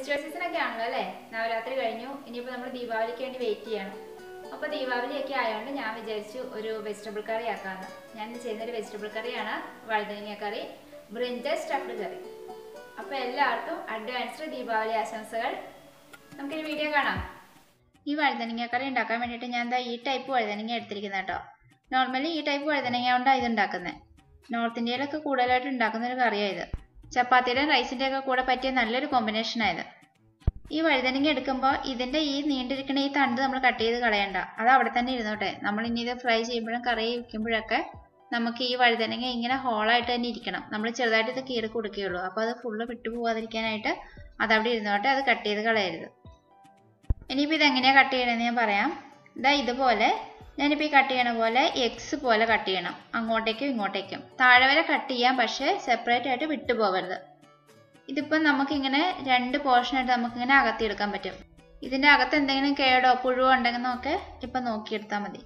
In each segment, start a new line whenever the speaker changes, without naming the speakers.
festival season ഒക്കെ ആണല്ലോ അല്ലേ നവരാത്രി കഴിഞ്ഞു ഇനിയിപ്പോൾ നമ്മൾ ദീപാവലിക്ക് വേണ്ടി വെയിറ്റ് ചെയ്യണം അപ്പോൾ ദീപാവലിയൊക്കെ ആയതുകൊണ്ട് ഞാൻ വിചാരിച്ചു ഒരു വെജിറ്റബിൾ കറി ആക്കാമെന്ന് ഞാൻ ഇന്ന് ചെയ്യുന്നൊരു വെജിറ്റബിൾ കറിയാണ് വഴുതനങ്ങ കറി ബ്രിഞ്ചൽ സ്റ്റഫ്ഡ് കറി അപ്പോൾ എല്ലാവർക്കും അഡ്വാൻസ്ഡ് ദീപാവലി ആശംസകൾ നമുക്കൊരു വീഡിയോ കാണാം ഈ വഴുതനങ്ങ കറി ഉണ്ടാക്കാൻ വേണ്ടിയിട്ട് ഞാൻ എന്താ ഈ ടൈപ്പ് വഴുതനങ്ങ എടുത്തിരിക്കുന്നത് കേട്ടോ നോർമലി ഈ ടൈപ്പ് വഴുതനങ്ങ കൊണ്ടാണ് ഇത് ഉണ്ടാക്കുന്നത് നോർത്ത് ഇന്ത്യയിലൊക്കെ കൂടുതലായിട്ട് ഉണ്ടാക്കുന്ന ഒരു കറിയാണ് ഇത് ചപ്പാത്തിയുടെയും റൈസിൻ്റെ ഒക്കെ കൂടെ പറ്റിയ നല്ലൊരു കോമ്പിനേഷനായത് ഈ വഴുതനങ്ങ എടുക്കുമ്പോൾ ഇതിൻ്റെ ഈ നീണ്ടിരിക്കുന്ന ഈ തണ്ട് നമ്മൾ കട്ട് ചെയ്ത് കളയണ്ട അത് അവിടെ തന്നെ ഇരുന്നോട്ടെ നമ്മൾ ഇനി ഇത് ഫ്രൈ ചെയ്യുമ്പോഴും കറി വയ്ക്കുമ്പോഴൊക്കെ നമുക്ക് ഈ വഴുതനങ്ങ ഇങ്ങനെ ഹോളായിട്ട് തന്നെ ഇരിക്കണം നമ്മൾ ചെറുതായിട്ട് ഇത് കീറി കൊടുക്കുകയുള്ളൂ അപ്പോൾ അത് ഫുള്ള് വിട്ടു പോകാതിരിക്കാനായിട്ട് അത് അവിടെ ഇരുന്നോട്ടെ അത് കട്ട് ചെയ്ത് കളയരുത് ഇനിയിപ്പോൾ ഇത് എങ്ങനെയാണ് കട്ട് ചെയ്യണമെന്ന് ഞാൻ പറയാം ഇതാ ഇതുപോലെ ഞാനിപ്പോൾ ഈ കട്ട് ചെയ്യണ പോലെ എക്സ് പോലെ കട്ട് ചെയ്യണം അങ്ങോട്ടേക്കും ഇങ്ങോട്ടേക്കും താഴെ വരെ കട്ട് ചെയ്യാം പക്ഷേ സെപ്പറേറ്റ് ആയിട്ട് വിട്ടു പോകരുത് ഇതിപ്പം നമുക്കിങ്ങനെ രണ്ട് പോർഷനായിട്ട് നമുക്കിങ്ങനെ അകത്തിയെടുക്കാൻ പറ്റും ഇതിൻ്റെ അകത്ത് എന്തെങ്കിലും കേടോ പുഴുവോ ഉണ്ടെന്നൊക്കെ ഇപ്പം നോക്കിയെടുത്താൽ മതി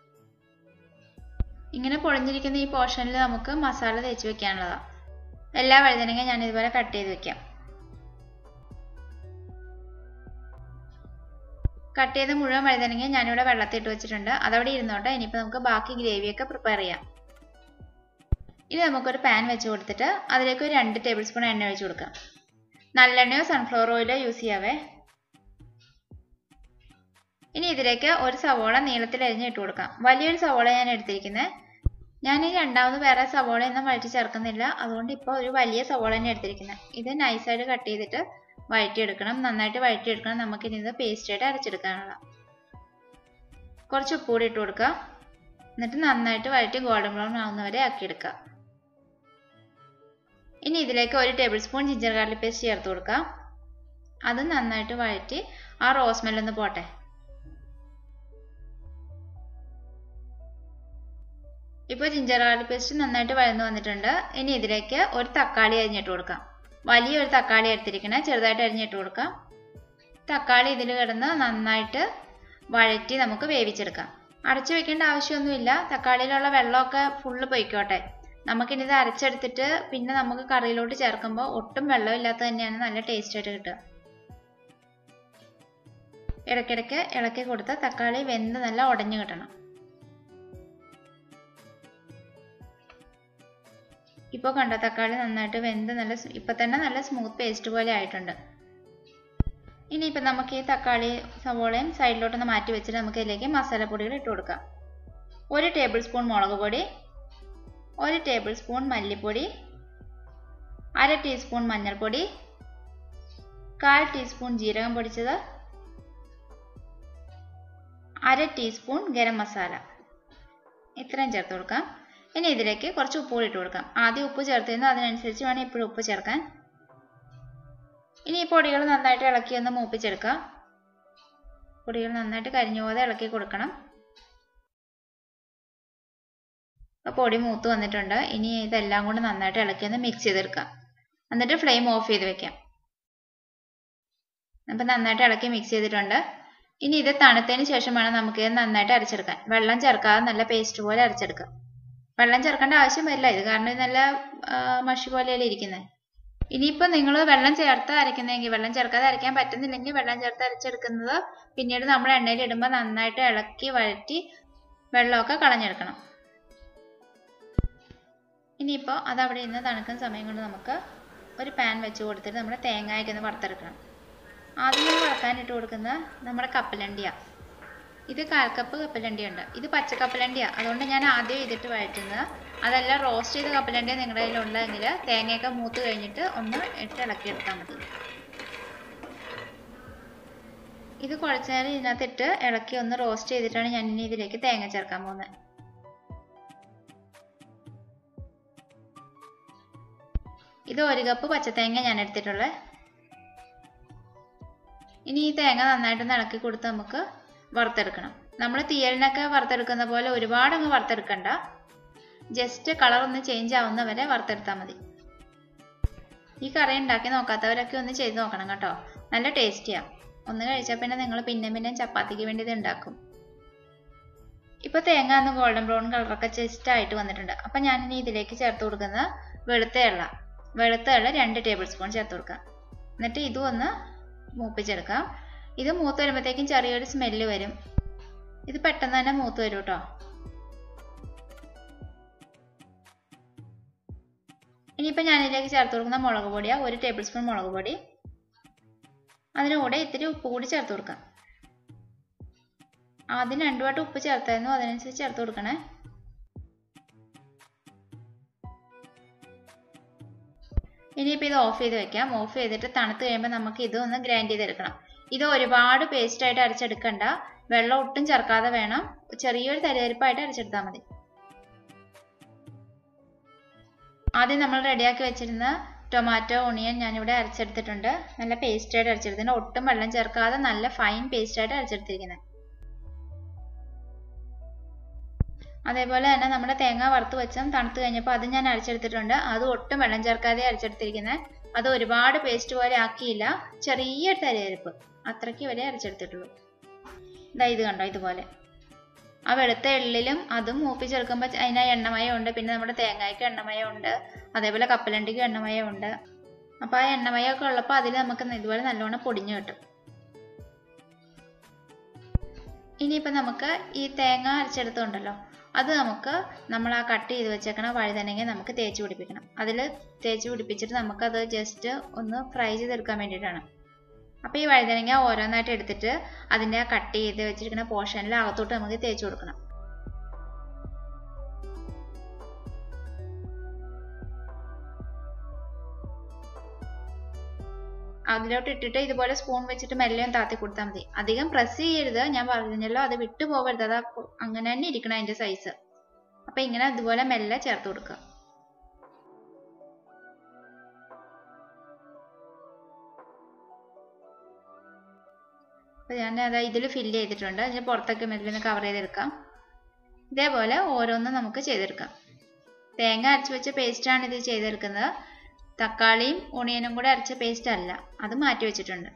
ഇങ്ങനെ പൊളിഞ്ഞിരിക്കുന്ന ഈ പോർഷനിൽ നമുക്ക് മസാല തേച്ച് വെക്കാനുള്ളതാണ് എല്ലാ വഴുതനങ്ങ ഞാൻ ഇതുപോലെ കട്ട് ചെയ്ത് വെക്കാം കട്ട് ചെയ്ത മുഴുവൻ വഴുതനങ്ങ ഞാനിവിടെ വെള്ളത്തിട്ട് വെച്ചിട്ടുണ്ട് അതവിടെ ഇരുന്നോട്ടെ ഇനിയിപ്പോൾ നമുക്ക് ബാക്കി ഗ്രേവിയൊക്കെ പ്രിപ്പയർ ചെയ്യാം ഇനി നമുക്കൊരു പാൻ വെച്ച് കൊടുത്തിട്ട് അതിലേക്ക് ഒരു രണ്ട് ടേബിൾ സ്പൂൺ എണ്ണ ഒഴിച്ച് കൊടുക്കാം നല്ലെണ്ണയോ സൺഫ്ലവർ ഓയിലോ യൂസ് ചെയ്യാവേ ഇനി ഇതിലേക്ക് ഒരു സവോള നീളത്തിൽ അരിഞ്ഞ് ഇട്ട് കൊടുക്കാം വലിയൊരു സവോള ഞാൻ എടുത്തിരിക്കുന്നത് ഞാൻ ഈ രണ്ടാമത് വേറെ സവോള ഒന്നും വഴറ്റി ചേർക്കുന്നില്ല അതുകൊണ്ട് ഇപ്പോൾ ഒരു വലിയ സവോള തന്നെ എടുത്തിരിക്കുന്നത് ഇത് നൈസായിട്ട് കട്ട് ചെയ്തിട്ട് വഴറ്റിയെടുക്കണം നന്നായിട്ട് വഴറ്റിയെടുക്കണം നമുക്കിനി ഇത് പേസ്റ്റായിട്ട് അരച്ചെടുക്കാനുള്ള കുറച്ച് ഉപ്പ് കൂടി ഇട്ട് കൊടുക്കുക എന്നിട്ട് നന്നായിട്ട് വഴറ്റി ഗോൾഡൻ ബ്രൗൺ ആവുന്നവരെ ആക്കിയെടുക്കുക ഇനി ഇതിലേക്ക് ഒരു tablespoon ginger garlic paste ചേർത്ത് കൊടുക്കുക അത് നന്നായിട്ട് വഴറ്റി ആ റോസ് മെല്ലൊന്ന് പോട്ടെ ഇപ്പോൾ ജിഞ്ചർ ഗാർലിക് പേസ്റ്റ് നന്നായിട്ട് വഴന്നു വന്നിട്ടുണ്ട് ഇനി ഇതിലേക്ക് ഒരു തക്കാളി അരിഞ്ഞിട്ട് കൊടുക്കാം വലിയൊരു തക്കാളി എടുത്തിരിക്കണേ ചെറുതായിട്ട് അരിഞ്ഞിട്ട് കൊടുക്കാം തക്കാളി ഇതിൽ കിടന്ന് നന്നായിട്ട് വഴറ്റി നമുക്ക് വേവിച്ചെടുക്കാം അടച്ചു വെക്കേണ്ട ആവശ്യമൊന്നുമില്ല തക്കാളിയിലുള്ള വെള്ളമൊക്കെ ഫുള്ള് പൊയ്ക്കോട്ടെ നമുക്കിനി ഇത് അരച്ചെടുത്തിട്ട് പിന്നെ നമുക്ക് കറിയിലോട്ട് ചേർക്കുമ്പോൾ ഒട്ടും വെള്ളമില്ലാത്ത തന്നെയാണ് നല്ല ടേസ്റ്റ് ആയിട്ട് കിട്ടുക ഇടയ്ക്കിടയ്ക്ക് ഇളക്കി കൊടുത്ത തക്കാളി വെന്ത് നല്ല ഉടഞ്ഞു കിട്ടണം ഇപ്പോൾ കണ്ട തക്കാളി നന്നായിട്ട് വെന്ത് നല്ല ഇപ്പം തന്നെ നല്ല സ്മൂത്ത് പേസ്റ്റ് പോലെ ആയിട്ടുണ്ട് ഇനിയിപ്പോൾ നമുക്ക് ഈ തക്കാളി സവോളയും സൈഡിലോട്ടൊന്ന് മാറ്റി വെച്ചിട്ട് നമുക്ക് ഇതിലേക്ക് മസാലപ്പൊടികൾ ഇട്ട് കൊടുക്കാം ഒരു ടേബിൾ സ്പൂൺ മുളക് പൊടി ഒരു ടേബിൾ സ്പൂൺ മല്ലിപ്പൊടി അര ടീസ്പൂൺ മഞ്ഞൾപ്പൊടി കാൽ ടീസ്പൂൺ ജീരകം പൊടിച്ചത് അര ടീസ്പൂൺ ഗരം മസാല ഇത്രയും ചേർത്ത് കൊടുക്കാം ഇനി ഇതിലേക്ക് കുറച്ച് ഉപ്പ് കൂടി ഇട്ട് കൊടുക്കാം ആദ്യം ഉപ്പ് ചേർത്തിരുന്നു അതിനനുസരിച്ച് വേണം ഇപ്പോഴും ഉപ്പ് ചേർക്കാൻ ഇനി ഈ പൊടികൾ നന്നായിട്ട് ഇളക്കി ഒന്ന് മൂപ്പിച്ചെടുക്കാം പൊടികൾ നന്നായിട്ട് കരിഞ്ഞു പോകാതെ ഇളക്കി കൊടുക്കണം അപ്പോൾ പൊടി മൂത്ത് വന്നിട്ടുണ്ട് ഇനി ഇതെല്ലാം കൂടി നന്നായിട്ട് ഇളക്കി ഒന്ന് മിക്സ് ചെയ്തെടുക്കാം എന്നിട്ട് ഫ്ലെയിം ഓഫ് ചെയ്ത് വെക്കാം അപ്പം നന്നായിട്ട് ഇളക്കി മിക്സ് ചെയ്തിട്ടുണ്ട് ഇനി ഇത് തണുത്തതിന് ശേഷം വേണം നമുക്ക് ഇത് നന്നായിട്ട് അരച്ചെടുക്കാൻ വെള്ളം ചേർക്കാതെ നല്ല പേസ്റ്റ് പോലെ അരച്ചെടുക്കാം വെള്ളം ചേർക്കേണ്ട ആവശ്യം വരില്ല ഇത് കാരണം ഇത് നല്ല മഷി പോലെയല്ലേ ഇരിക്കുന്നത് ഇനിയിപ്പോൾ നിങ്ങൾ വെള്ളം ചേർത്ത് അരയ്ക്കുന്നതെങ്കിൽ വെള്ളം ചേർക്കാതെ അരയ്ക്കാൻ പറ്റുന്നില്ലെങ്കിൽ വെള്ളം ചേർത്ത് അരച്ചെടുക്കുന്നത് പിന്നീട് നമ്മൾ എണ്ണയിൽ ഇടുമ്പോൾ നന്നായിട്ട് ഇളക്കി വഴറ്റി വെള്ളമൊക്കെ കളഞ്ഞെടുക്കണം ഇനിയിപ്പോൾ അത് അവിടെ നിന്ന് തണുക്കുന്ന സമയം കൊണ്ട് നമുക്ക് ഒരു പാൻ വെച്ച് കൊടുത്തിട്ട് നമ്മുടെ തേങ്ങയൊക്കെ ഒന്ന് വറുത്തെടുക്കണം ആദ്യം നമ്മൾ വറുക്കാനിട്ട് കൊടുക്കുന്നത് നമ്മുടെ കപ്പലണ്ടിയാണ് ഇത് കാൽക്കപ്പ് കപ്പലണ്ടിയുണ്ട് ഇത് പച്ച കപ്പലണ്ടിയാണ് അതുകൊണ്ട് ഞാൻ ആദ്യം ഇതിട്ട് വഴറ്റുന്നത് അതല്ല റോസ്റ്റ് ചെയ്ത കപ്പലണ്ടി നിങ്ങളുടെ കയ്യിലുള്ളതെങ്കിൽ തേങ്ങയൊക്കെ മൂത്ത് കഴിഞ്ഞിട്ട് ഒന്ന് ഇട്ട് ഇളക്കിയെടുത്താൽ മതി ഇത് കുറച്ച് നേരം ഇതിനകത്തിട്ട് ഇളക്കി ഒന്ന് റോസ്റ്റ് ചെയ്തിട്ടാണ് ഞാൻ ഇനി ഇതിലേക്ക് തേങ്ങ ചേർക്കാൻ പോകുന്നത് ഇത് ഒരു കപ്പ് പച്ചത്തേങ്ങ ഞാൻ എടുത്തിട്ടുള്ളത് ഇനി ഈ തേങ്ങ നന്നായിട്ടൊന്ന് ഇളക്കി കൊടുത്ത് നമുക്ക് വറുത്തെടുക്കണം നമ്മൾ തീയലിനൊക്കെ വറുത്തെടുക്കുന്ന പോലെ ഒരുപാട് അങ്ങ് വറുത്തെടുക്കണ്ട ജസ്റ്റ് കളർ ഒന്ന് ചേഞ്ച് ആവുന്ന വരെ വറുത്തെടുത്താൽ മതി ഈ കറി ഉണ്ടാക്കി നോക്കാത്തവരൊക്കെ ഒന്ന് ചെയ്ത് നോക്കണം കേട്ടോ നല്ല ടേസ്റ്റിയാണ് ഒന്ന് കഴിച്ചാൽ പിന്നെ നിങ്ങൾ പിന്നെ പിന്നെ ചപ്പാത്തിക്ക് വേണ്ടി ഇത് ഉണ്ടാക്കും ഇപ്പോൾ തേങ്ങ ഒന്ന് ഗോൾഡൻ ബ്രൗൺ കളറൊക്കെ ജസ്റ്റ് ആയിട്ട് വന്നിട്ടുണ്ട് അപ്പം ഞാനിനി ഇതിലേക്ക് ചേർത്ത് കൊടുക്കുന്നത് വെളുത്ത എള്ള വെളുത്ത എള്ള രണ്ട് ടേബിൾ സ്പൂൺ ചേർത്ത് കൊടുക്കാം എന്നിട്ട് ഇതും ഒന്ന് മൂപ്പിച്ചെടുക്കാം ഇത് മൂത്ത് വരുമ്പോഴത്തേക്കും ചെറിയൊരു സ്മെല്ല് വരും ഇത് പെട്ടെന്ന് തന്നെ മൂത്ത് വരും കേട്ടോ ഇനിയിപ്പോൾ ഞാനിതിലേക്ക് ചേർത്ത് കൊടുക്കുന്ന മുളക് പൊടിയാണ് ഒരു ടേബിൾ സ്പൂൺ മുളക് പൊടി അതിന് കൂടെ ഇത്തിരി ഉപ്പ് കൂടി ചേർത്ത് കൊടുക്കാം ആദ്യം രണ്ടു വട്ടം ഉപ്പ് ചേർത്തായിരുന്നു അതിനനുസരിച്ച് ചേർത്ത് കൊടുക്കണേ ഇനിയിപ്പോൾ ഇത് ഓഫ് ചെയ്ത് വെക്കാം ഓഫ് ചെയ്തിട്ട് തണുത്ത് കഴിയുമ്പോൾ നമുക്ക് ഇത് ഒന്ന് ഗ്രൈൻഡ് ചെയ്തെടുക്കണം ഇത് ഒരുപാട് പേസ്റ്റ് ആയിട്ട് അരച്ചെടുക്കണ്ട വെള്ളം ഒട്ടും ചേർക്കാതെ വേണം ചെറിയൊരു തരിതരിപ്പായിട്ട് അരച്ചെടുത്താൽ മതി ആദ്യം നമ്മൾ റെഡിയാക്കി വെച്ചിരുന്ന ടൊമാറ്റോ ഒണിയൻ ഞാനിവിടെ അരച്ചെടുത്തിട്ടുണ്ട് നല്ല പേസ്റ്റ് ആയിട്ട് അരച്ചെടുത്തിട്ടുണ്ട് ഒട്ടും വെള്ളം ചേർക്കാതെ നല്ല ഫൈൻ പേസ്റ്റ് ആയിട്ട് അരച്ചെടുത്തിരിക്കുന്നത് അതേപോലെ തന്നെ നമ്മുടെ തേങ്ങ വറുത്ത് വെച്ചും തണുത്ത് കഴിഞ്ഞപ്പോൾ അത് ഞാൻ അരച്ചെടുത്തിട്ടുണ്ട് അത് ഒട്ടും വെള്ളം ചേർക്കാതെ അരച്ചെടുത്തിരിക്കുന്നത് അത് ഒരുപാട് പേസ്റ്റ് പോലെ ആക്കിയില്ല ചെറിയ തരിയരപ്പ് അത്രയ്ക്ക് വരെ അരച്ചെടുത്തിട്ടുള്ളൂ ഇതാ ഇത് കണ്ടോ ഇതുപോലെ ആ വെളുത്ത എള്ളിലും അതും മൂപ്പിച്ചെടുക്കുമ്പോൾ അതിന് എണ്ണമയം ഉണ്ട് പിന്നെ നമ്മുടെ തേങ്ങയ്ക്ക് എണ്ണമയം ഉണ്ട് അതേപോലെ കപ്പലണ്ടിക്കും എണ്ണമയം ഉണ്ട് അപ്പോൾ ആ എണ്ണമയമൊക്കെ ഉള്ളപ്പോൾ അതിൽ നമുക്ക് ഇതുപോലെ നല്ലോണം പൊടിഞ്ഞു കിട്ടും ഇനിയിപ്പോൾ നമുക്ക് ഈ തേങ്ങ അരച്ചെടുത്തുണ്ടല്ലോ അത് നമുക്ക് നമ്മൾ ആ കട്ട് ചെയ്ത് വെച്ചേക്കണ വഴുതനങ്ങ നമുക്ക് തേച്ച് പിടിപ്പിക്കണം അതിൽ തേച്ച് പിടിപ്പിച്ചിട്ട് നമുക്കത് ജസ്റ്റ് ഒന്ന് ഫ്രൈ ചെയ്തെടുക്കാൻ വേണ്ടിയിട്ടാണ് അപ്പോൾ ഈ വഴുതനങ്ങ ഓരോന്നായിട്ട് എടുത്തിട്ട് അതിൻ്റെ ആ കട്ട് ചെയ്ത് വെച്ചിരിക്കുന്ന പോർഷനിൽ അകത്തോട്ട് നമുക്ക് തേച്ച് കൊടുക്കണം അതിലോട്ട് ഇട്ടിട്ട് ഇതുപോലെ സ്പൂൺ വെച്ചിട്ട് മെല്ലെ താത്തി കൊടുത്താൽ മതി അധികം പ്രസ് ചെയ്യരുത് ഞാൻ പറഞ്ഞല്ലോ അത് വിട്ടു പോകരുത് അത് അങ്ങനെ തന്നെ ഇരിക്കണം അതിന്റെ സൈസ് അപ്പൊ ഇങ്ങനെ ഇതുപോലെ മെല്ലെ ചേർത്ത് കൊടുക്കുക അപ്പൊ ഞാൻ അതാ ഇതിൽ ഫില്ല് ചെയ്തിട്ടുണ്ട് അതിന് പുറത്തൊക്കെ മെല്ലെ കവർ ചെയ്തെടുക്കാം ഇതേപോലെ ഓരോന്നും നമുക്ക് ചെയ്തെടുക്കാം തേങ്ങ അരച്ച് വെച്ച പേസ്റ്റാണ് ഇത് ചെയ്തെടുക്കുന്നത് തക്കാളിയും ഒണിയനും കൂടെ അരച്ച പേസ്റ്റ് അല്ല അത് മാറ്റി വെച്ചിട്ടുണ്ട്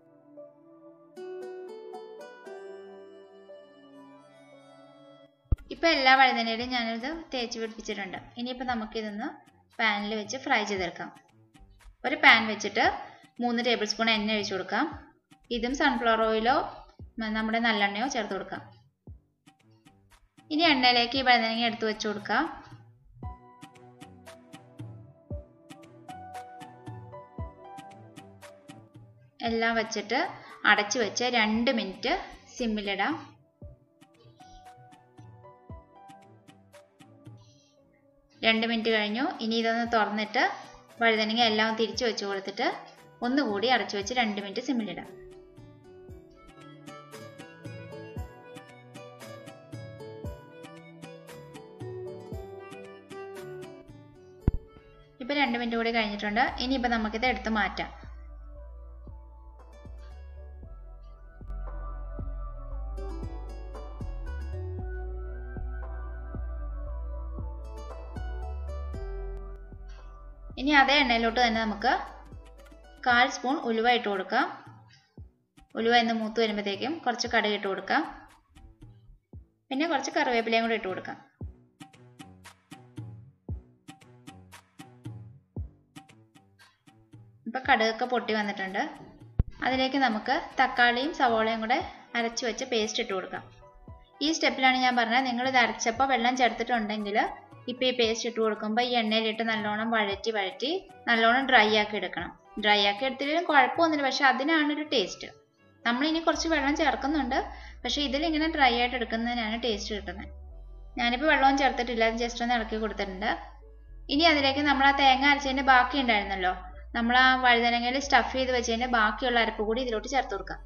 ഇപ്പൊ എല്ലാ വഴുതനയിലും ഞാനിത് തേച്ച് പിടിപ്പിച്ചിട്ടുണ്ട് ഇനിയിപ്പോൾ നമുക്കിതൊന്ന് പാനിൽ വെച്ച് ഫ്രൈ ചെയ്തെടുക്കാം ഒരു പാൻ വെച്ചിട്ട് മൂന്ന് ടേബിൾ സ്പൂൺ എണ്ണ ഒഴിച്ചു കൊടുക്കാം ഇതും സൺഫ്ലവർ ഓയിലോ നമ്മുടെ നല്ലെണ്ണയോ ചേർത്ത് കൊടുക്കാം ഇനി എണ്ണയിലേക്ക് ഈ വഴുതനങ്ങ എടുത്ത് വെച്ച് കൊടുക്കാം എല്ലാം വെച്ചിട്ട് അടച്ചു വെച്ച് രണ്ട് മിനിറ്റ് സിമ്മിലിടാം രണ്ട് മിനിറ്റ് കഴിഞ്ഞു ഇനി ഇതൊന്ന് തുറന്നിട്ട് വഴുതനങ്ങ എല്ലാം തിരിച്ചു വെച്ച് കൊടുത്തിട്ട് ഒന്നുകൂടി അടച്ചു വെച്ച് രണ്ട് മിനിറ്റ് സിമ്മിലിടാം ഇപ്പം രണ്ട് മിനിറ്റ് കൂടി കഴിഞ്ഞിട്ടുണ്ട് ഇനിയിപ്പോൾ നമുക്കിത് എടുത്ത് മാറ്റാം ഇനി അതേ എണ്ണയിലോട്ട് തന്നെ നമുക്ക് കാൽ സ്പൂൺ ഉലുവ ഇട്ട് കൊടുക്കാം ഉലുവ എന്ന് മൂത്ത് വരുമ്പോഴത്തേക്കും കുറച്ച് കടുക് ഇട്ട് കൊടുക്കാം പിന്നെ കുറച്ച് കറിവേപ്പിലയും കൂടി ഇട്ട് കൊടുക്കാം ഇപ്പം കടുകൊക്കെ പൊട്ടി വന്നിട്ടുണ്ട് അതിലേക്ക് നമുക്ക് തക്കാളിയും സവോളയും കൂടെ അരച്ച് വെച്ച് പേസ്റ്റ് ഇട്ട് കൊടുക്കാം ഈ സ്റ്റെപ്പിലാണ് ഞാൻ പറഞ്ഞത് നിങ്ങൾ ഇത് അരച്ചപ്പോൾ വെള്ളം ചേർത്തിട്ടുണ്ടെങ്കിൽ ഇപ്പോൾ ഈ പേസ്റ്റ് ഇട്ട് കൊടുക്കുമ്പോൾ ഈ എണ്ണയിലിട്ട് നല്ലോണം വഴറ്റി വഴറ്റി നല്ലോണം ഡ്രൈ ആക്കി എടുക്കണം ഡ്രൈ ആക്കി എടുത്തില്ലെങ്കിലും കുഴപ്പമൊന്നുമില്ല പക്ഷെ അതിനാണ് ഒരു ടേസ്റ്റ് നമ്മളിനി കുറച്ച് വെള്ളം ചേർക്കുന്നുണ്ട് പക്ഷെ ഇതിലിങ്ങനെ ഡ്രൈ ആയിട്ട് എടുക്കുന്നതിനാണ് ടേസ്റ്റ് കിട്ടുന്നത് ഞാനിപ്പോൾ വെള്ളവും ചേർത്തിട്ടില്ല അത് ജസ്റ്റ് ഒന്ന് ഇളക്കി കൊടുത്തിട്ടുണ്ട് ഇനി അതിലേക്ക് നമ്മൾ ആ തേങ്ങ അരച്ചതിൻ്റെ ബാക്കി ഉണ്ടായിരുന്നല്ലോ നമ്മൾ ആ വഴുതനങ്ങയിൽ സ്റ്റഫ് ചെയ്ത് വെച്ചതിൻ്റെ ബാക്കിയുള്ള അരപ്പ് കൂടി ഇതിലോട്ട് ചേർത്ത് കൊടുക്കാം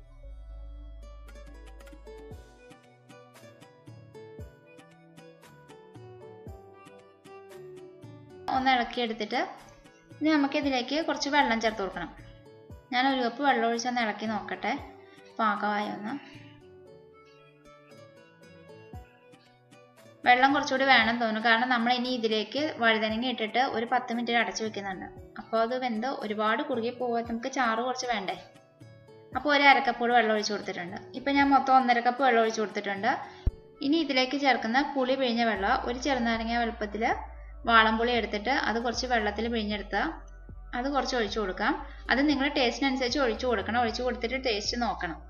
ഒന്ന് ഇളക്കിയെടുത്തിട്ട് ഇനി നമുക്കിതിലേക്ക് കുറച്ച് വെള്ളം ചേർത്ത് കൊടുക്കണം ഞാൻ ഒരു കപ്പ് വെള്ളം ഒഴിച്ചൊന്ന് ഇളക്കി നോക്കട്ടെ പാകമായി ഒന്ന് വെള്ളം കുറച്ചുകൂടി വേണം തോന്നുന്നു കാരണം നമ്മൾ ഇനി ഇതിലേക്ക് വഴുതനങ്ങ ഇട്ടിട്ട് ഒരു പത്ത് മിനിറ്റ് അടച്ചു വെക്കുന്നുണ്ട് അപ്പോൾ അത് വെന്ത് ഒരുപാട് കുറുകി പോകാൻ നമുക്ക് ചാറ് കുറച്ച് വേണ്ടേ അപ്പോൾ ഒരു അരക്കപ്പോട് വെള്ളം ഒഴിച്ചു കൊടുത്തിട്ടുണ്ട് ഇപ്പം ഞാൻ മൊത്തം ഒന്നര കപ്പ് വെള്ളം ഒഴിച്ചു കൊടുത്തിട്ടുണ്ട് ഇനി ഇതിലേക്ക് ചേർക്കുന്ന പുളി പിഴിഞ്ഞ വെള്ളം ഒരു ചെറുനാരങ്ങ വലുപ്പത്തിൽ വാളംപുളി എടുത്തിട്ട് അത് കുറച്ച് വെള്ളത്തിൽ പിഴിഞ്ഞെടുത്ത അത് കുറച്ച് ഒഴിച്ചു കൊടുക്കാം അത് നിങ്ങൾ ടേസ്റ്റിനനുസരിച്ച് ഒഴിച്ചു കൊടുക്കണം ഒഴിച്ചു കൊടുത്തിട്ട് ടേസ്റ്റ് നോക്കണം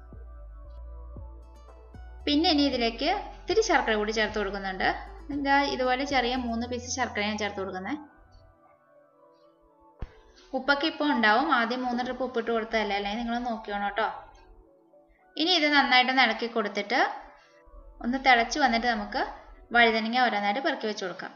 പിന്നെ ഇനി ഇതിലേക്ക് ഇത്തിരി ശർക്കര കൂടി ചേർത്ത് കൊടുക്കുന്നുണ്ട് ഇതാ ഇതുപോലെ ചെറിയ മൂന്ന് പീസ് ശർക്കര ഞാൻ ചേർത്ത് കൊടുക്കുന്നത് ഉപ്പൊക്കെ ഇപ്പോൾ ഉണ്ടാവും ആദ്യം മൂന്ന് ട്രിപ്പ് ഉപ്പിട്ട് കൊടുത്തതല്ലേ അല്ലെങ്കിൽ നിങ്ങൾ നോക്കിയോണം കേട്ടോ ഇനി ഇത് നന്നായിട്ട് ഇളക്കി കൊടുത്തിട്ട് ഒന്ന് തിളച്ച് വന്നിട്ട് നമുക്ക് വഴുതനങ്ങ ഓരോന്നായിട്ട് പെറുക്കി വെച്ച് കൊടുക്കാം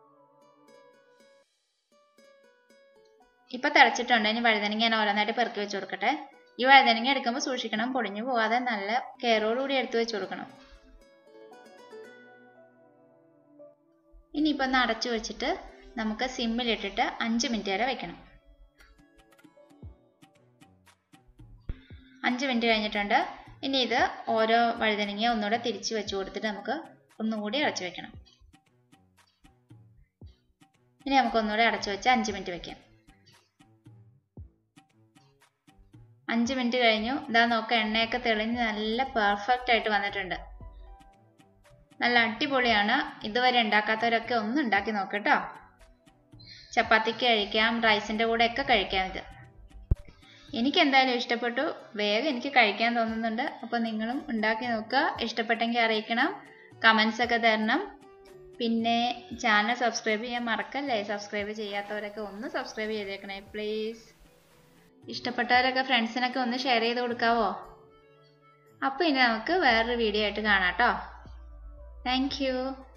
ഇപ്പം തിളച്ചിട്ടുണ്ട് ഇനി വഴുതനങ്ങ ഞാൻ ഓരോന്നായിട്ട് പെറുക്കി വെച്ച് കൊടുക്കട്ടെ ഈ വഴുതനങ്ങ എടുക്കുമ്പോൾ സൂക്ഷിക്കണം പൊടിഞ്ഞു പോകാതെ നല്ല കെയറോടുകൂടി എടുത്തു വെച്ച് കൊടുക്കണം ഇനിയിപ്പോൾ ഒന്ന് അടച്ചു വെച്ചിട്ട് നമുക്ക് സിമ്മിലിട്ടിട്ട് അഞ്ച് മിനിറ്റ് വരെ വെക്കണം അഞ്ച് മിനിറ്റ് കഴിഞ്ഞിട്ടുണ്ട് ഇനി ഇത് ഓരോ വഴുതനങ്ങ ഒന്നുകൂടെ തിരിച്ച് വെച്ച് കൊടുത്തിട്ട് നമുക്ക് ഒന്നുകൂടി അടച്ചു വെക്കണം ഇനി നമുക്ക് ഒന്നുകൂടെ അടച്ചു വെച്ച് അഞ്ച് മിനിറ്റ് വെക്കാം അഞ്ച് മിനിറ്റ് കഴിഞ്ഞു ഇതാ നോക്ക എണ്ണയൊക്കെ തെളിഞ്ഞ് നല്ല പെർഫെക്റ്റ് ആയിട്ട് വന്നിട്ടുണ്ട് നല്ല അടിപൊളിയാണ് ഇതുവരെ ഉണ്ടാക്കാത്തവരൊക്കെ ഒന്ന് ഉണ്ടാക്കി നോക്കട്ടോ ചപ്പാത്തിക്ക് കഴിക്കാം റൈസിൻ്റെ കൂടെ ഒക്കെ കഴിക്കാം ഇത് എനിക്ക് എന്തായാലും ഇഷ്ടപ്പെട്ടു വേഗം എനിക്ക് കഴിക്കാൻ തോന്നുന്നുണ്ട് അപ്പോൾ നിങ്ങളും ഉണ്ടാക്കി നോക്കുക ഇഷ്ടപ്പെട്ടെങ്കിൽ അറിയിക്കണം കമൻസ് ഒക്കെ തരണം പിന്നെ ചാനൽ സബ്സ്ക്രൈബ് ചെയ്യാൻ മറക്കല്ലേ സബ്സ്ക്രൈബ് ചെയ്യാത്തവരൊക്കെ ഒന്ന് സബ്സ്ക്രൈബ് ചെയ്തേക്കണേ പ്ലീസ് ഇഷ്ടപ്പെട്ടവരൊക്കെ ഫ്രണ്ട്സിനൊക്കെ ഒന്ന് ഷെയർ ചെയ്ത് കൊടുക്കാവോ അപ്പോൾ ഇനി നമുക്ക് വേറൊരു വീഡിയോ ആയിട്ട് കാണാം കേട്ടോ താങ്ക്